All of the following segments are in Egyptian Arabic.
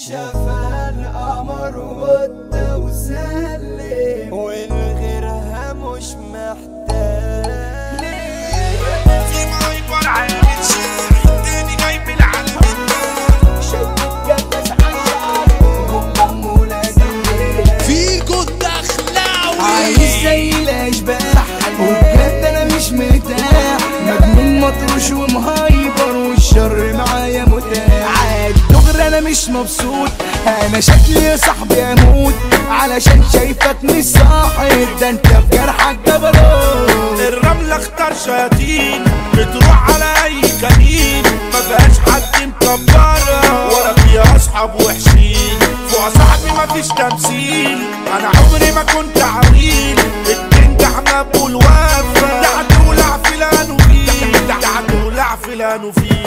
شاف القمر وده وسلم والغيرها مش محتاج في مايبر عامل شاعر تاني جاي من العالم التاني شدت جبس عشان هم ولاد الليل فيكو الدخلاوي عايش زي الاشباح وبجد انا مش مرتاح مجنون مطروش ومهايبر والشر معايا متاح عاد دغري انا مش مبسوط انا شكلي يا صاحبي اموت علشان شايفك مش صاحب ده انت في جرحك جبروت الرملة اختار شياطين بتروح على اي كمين ما فيهاش حد مكبرة ولا فيها اصحاب وحشين فوق صاحبي ما فيش تمثيل انا عمري ما كنت عويل بتنجح مقبول وافة ده هتولع في الانوفيل ده هتولع في الانوفيل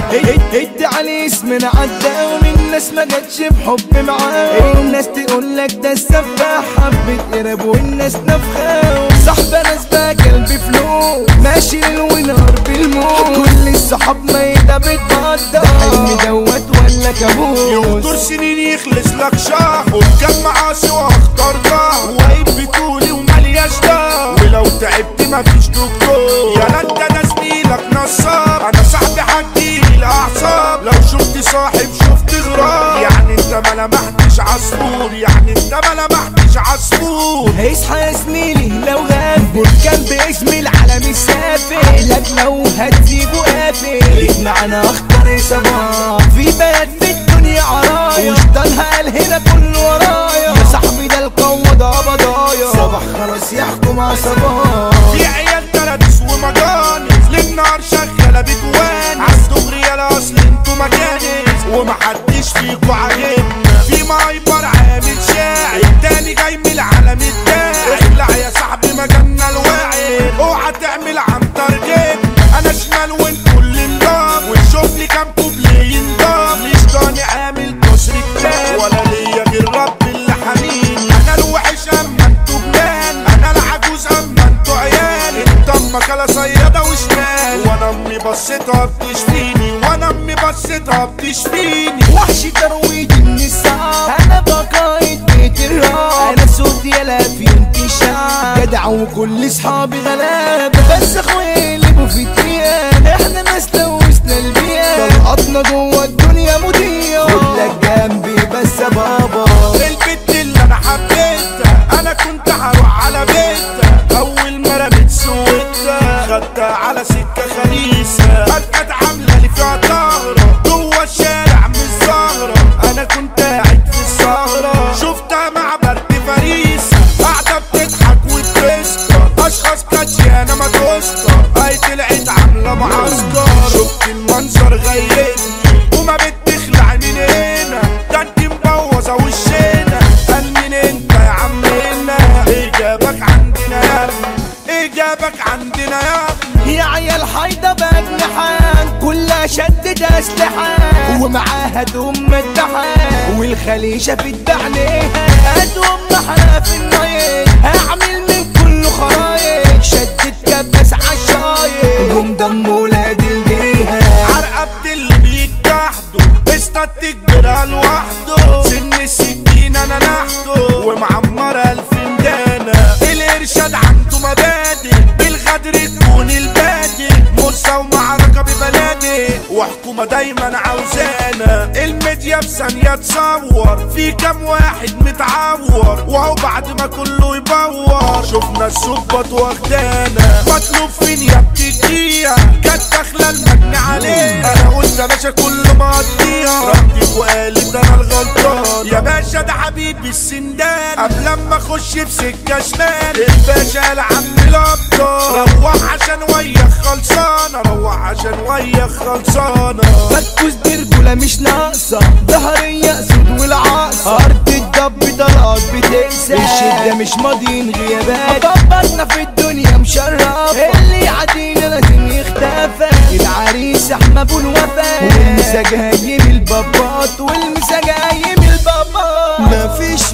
ادي عليه اسمنا عدى ومن الناس ما جاتش بحب معاه الناس تقول لك ده السفاح حبة قرب والناس نفخة صاحب ناس بقى قلبي فلوس ماشي ليل ونهار بالموت كل الصحاب ما يدا بتقضى ده حلم دوت ولا يقدر كابوس سنين يخلص لك شهر قدام معاصي واختار ده واقف بطولي وملياش ده ولو تعبت مفيش دكتور يا لا انت ده زميلك نصاب انا صاحبي هديلي الاعصاب لو شفت صاحب شفت غراب يعني انت ما لمحتش عصفور يعني انت ما لمحتش عصفور هيصحى يا زميلي لو غاب بركان باسم العالم السافل لك لو هتسيبه قافل ليك معانا اختار صباح في بلد في الدنيا عرايا وشطانها قال هنا كل ورايا يا صاحبي ده القوة ده بضايا صباح خلاص يحكم على صباح في عيال تلاتس ومجانس للنار شغالة بتوان عالدغري يا الاصل انتوا مجانس ومحدش فيكوا عاجبنا في مايبر عامل شاعر التاني جاي من العالم التاعي لا يا صاحبي مجالنا الواعي اوعى تعمل عن ترجم انا شمال وانتوا اللي نضام ونشوف لي كام كوبلي ينضام ليش تاني عامل كسر كتاب ولا ليا غير رب اللي حنين انا الوحش اما انتوا جنان انا العجوز اما انتوا عيال انت امك على صيادة وشمال وانا امي بصيتها بتشفيني وانا امي بصيتها بتشفيني وحش ترويج النساء انا بقايد بيت الراب انا صوت يلا في انتشار جدع وكل اصحابي غلابه بس اخويا اللي في الديان احنا ناس لوسنا البيئه طلقتنا جوه الدنيا مضيئه خدلك جنبي بس يا بابا البت اللي انا حبيتها انا كنت هروح على بيتها اول ما رميت سويتها خدتها على سكه خبيثه كانت عامله لي فيها طهره جوه الشارع مش زهره انا كنت قاعد في السهره شفتها مع برد فريسه قاعده بتضحك وبتسكر اشخاص كاتشيانه ما تسكر هاي طلعت عامله معسكر شفت المنظر غيرني وما بتخلع من هنا ده انت مبوظه وشنا قال مين انت يا عم هنا ايه جابك عندنا يا ابني ايه جابك عندنا يا ابني يا عيال حيدة بجنحان كلها شدد اسلحة ومعاها دم الدحان والخليشة في الدعنيها هدوم محرة في النايل هعمل من كله خرايط شدت كبس عالشايط هم دم ولاد الجيهة عرقبت اللي بيتحدوا بستات تكبرها لوحده سن السكين انا نحته ومعمرة الفنجانة الارشاد عنده مبادئ بالغدر تكون البادئ موسى ومعركة ببلادي وحكومة دايما عاوزانا الميديا بثانية تصور في كام واحد متعور وهو بعد ما كله يبور شفنا السبط واخدانا مطلوب فين يا بتديها كانت داخلة المجني عليها انا قلت يا باشا كل ما اقضيها ردت وقالت انا الغلطان يا باشا ده حبيبي السندان قبل ما اخش في سكه شمال الباشا العم الابطال روح عشان وياك خلصانه روح عشان وياك خلصانه مركز دي رجولة مش ناقصة ظهري يقصد والعاصة أرض الدب طلقات بتنسى الشدة مش ماضيين غيابات كبرنا في الدنيا مشرفة اللي يعدينا لازم يختفى العريس احنا ابو الوفا والمسا جاي من البابات والمسا جاي من البابات مفيش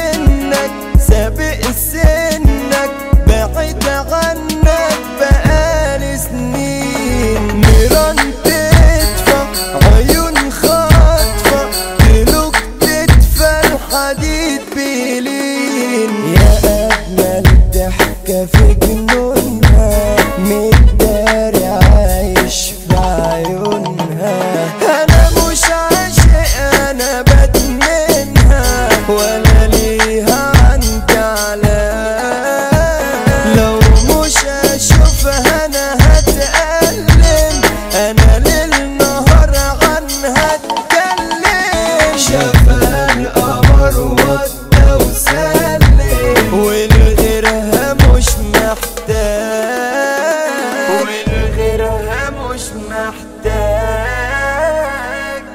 منك سابق سنك بعيد عنك بقالي سنين نيران تدفع عيون خاطفة تلوك شافها قمر وده وسلم والغيرها مش محتاج والغيرها مش محتاج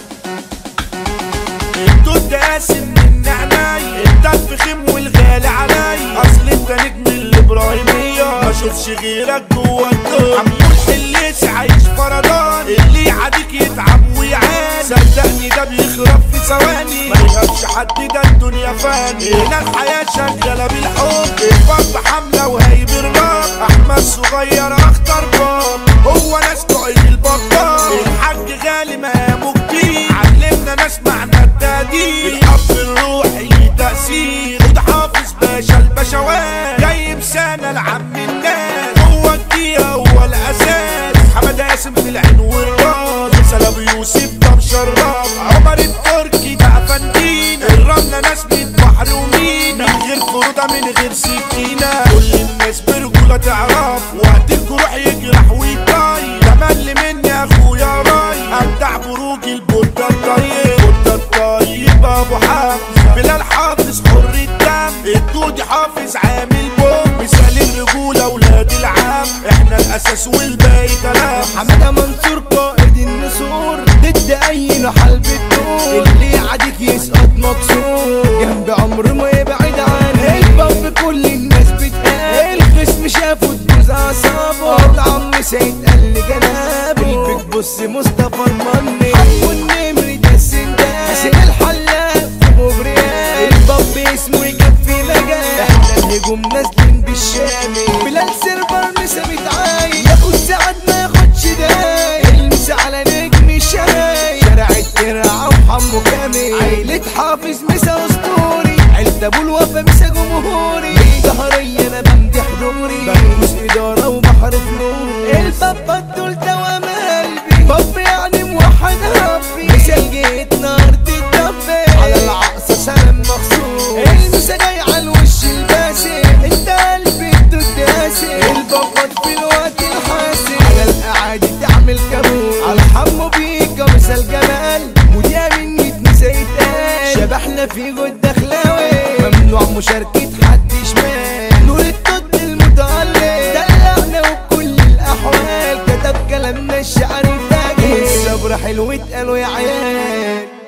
الدود قاسم من عيني انت الفخم والغالي علي اصل انت نجم الابراهيميه ما اشوفش غيرك جوه الدور عمول حليسي عايش فردان اللي يعاديك يتعب ويعاني صدقني ده بيخرب في ثواني ما يهمش حد ده الدنيا فاني هنا الحياه شغاله بالحب الفرد حمله وهيب الراب احمد صغير اخطر باب هو ناس تعيد البطال الحاج غالي مقامه كتير علمنا ناس معنى التقدير الاب الروحي ليه تأثير خد حافظ باشا البشوات جاي بسنة لعم الناس هو الدقيقة هو الأساس حمد قاسم في العين والراس مثل أبو يوسف ده مشرف عمر التركي ده أفندينا الرملة ناس من بحر ومينا من غير فرودة من غير سكينة كل الناس برجولة تعرف وقت الجروح يجرح ويطير ده مل مني أخويا راي أبدع بروج البودة الطيب البودة الطيب أبو حمزة بلال حافظ حر الدم الدودي حافظ عامل بوم مثال الرجولة ولاد العم احنا الأساس والباقي كلام حمادة منصور قائد النسور ضد اي نحل بالدور اللي عاديك يسقط مكسور جنب عمر ما يبعد عنه الباب كل الناس بتقال الخصم شافه تدوز اعصابه ارض عم سيد قال لي جنابه البيك بص مصطفى المني حبه النمر ده السندان حسين الحلاق في مغريات الباب اسمه يكفي مجال احنا الهجوم نازلين بالشامي بلال سيرفر مسا بتعاين ياخد ساعات ما ياخدش داي المس على نجم الشراي شارع الترعة وحمو كامل عيلة حافظ مسا اسطوري عيلة ابو الوفا مسا جمهوري الظهرية انا بمدح حضوري بنقوس ادارة وبحر فلوس البابا دول دوام قلبي باب يعني موحد ربي مثال جيت نار تتدفي على العقصة سلام مخصوص المسا جاي على الوش الباسم انت قلبي الداسم البابا في الوقت الحاسم على الاعادي تعمل كابوس على حمو بيكا مثال جمال مذيع مني اتنسى يتقال شبحنا في جود دخلاوي ممنوع مشاركة حد شمال نور التوت المتألق دلعنا وبكل الأحوال كتب كلامنا الشعر فاجر الصبر حلو اتقالوا يا عيال